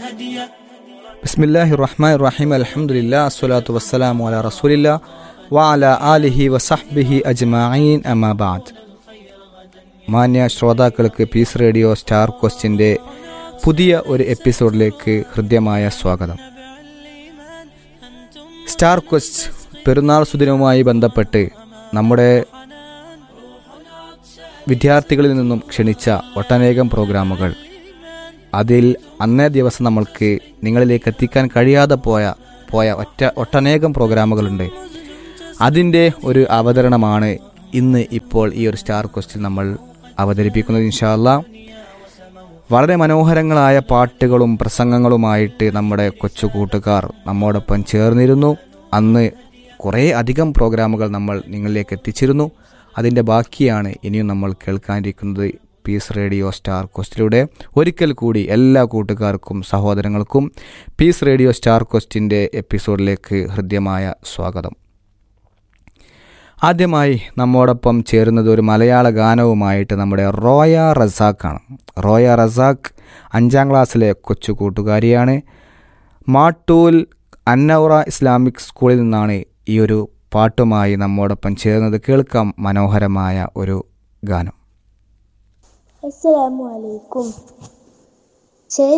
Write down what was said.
ബിസ്മില്ലാഹി റഹ്മാൻ റഹീം അലഹമുല്ലാ അസ്വലാത്തു വസ്സലാമു അല റസൂലില്ല വഅല ആലിഹി വസഹ്ബിഹി അജ്മഈൻ അമാബാദ് മാന്യ ശ്രോതാക്കൾക്ക് പീസ് റേഡിയോ സ്റ്റാർ ക്വസ്റ്റിൻ്റെ പുതിയ ഒരു എപ്പിസോഡിലേക്ക് ഹൃദ്യമായ സ്വാഗതം സ്റ്റാർ ക്വസ്റ്റ് പെരുന്നാൾ സുദിനവുമായി ബന്ധപ്പെട്ട് നമ്മുടെ വിദ്യാർത്ഥികളിൽ നിന്നും ക്ഷണിച്ച ഒട്ടനേകം പ്രോഗ്രാമുകൾ അതിൽ അന്നേ ദിവസം നമ്മൾക്ക് നിങ്ങളിലേക്ക് എത്തിക്കാൻ കഴിയാതെ പോയ പോയ ഒറ്റ ഒട്ടനേകം പ്രോഗ്രാമുകളുണ്ട് അതിൻ്റെ ഒരു അവതരണമാണ് ഇന്ന് ഇപ്പോൾ ഈ ഒരു സ്റ്റാർ ക്വസ്റ്റിൽ നമ്മൾ അവതരിപ്പിക്കുന്നത് ഇൻഷാല്ല വളരെ മനോഹരങ്ങളായ പാട്ടുകളും പ്രസംഗങ്ങളുമായിട്ട് നമ്മുടെ കൊച്ചു കൂട്ടുകാർ നമ്മോടൊപ്പം ചേർന്നിരുന്നു അന്ന് കുറേ അധികം പ്രോഗ്രാമുകൾ നമ്മൾ നിങ്ങളിലേക്ക് എത്തിച്ചിരുന്നു അതിൻ്റെ ബാക്കിയാണ് ഇനിയും നമ്മൾ കേൾക്കാനിരിക്കുന്നത് പീസ് റേഡിയോ സ്റ്റാർ ക്വസ്റ്റിലൂടെ ഒരിക്കൽ കൂടി എല്ലാ കൂട്ടുകാർക്കും സഹോദരങ്ങൾക്കും പീസ് റേഡിയോ സ്റ്റാർ ക്വസ്റ്റിൻ്റെ എപ്പിസോഡിലേക്ക് ഹൃദ്യമായ സ്വാഗതം ആദ്യമായി നമ്മോടൊപ്പം ചേരുന്നത് ഒരു മലയാള ഗാനവുമായിട്ട് നമ്മുടെ റോയ റസാഖാണ് റോയ റസാഖ് അഞ്ചാം ക്ലാസ്സിലെ കൊച്ചു കൂട്ടുകാരിയാണ് മാട്ടൂൽ അന്നൗറ ഇസ്ലാമിക് സ്കൂളിൽ നിന്നാണ് ഈ ഒരു പാട്ടുമായി നമ്മോടൊപ്പം ചേർന്നത് കേൾക്കാം മനോഹരമായ ഒരു ഗാനം അസ്സലാമു അലൈക്കും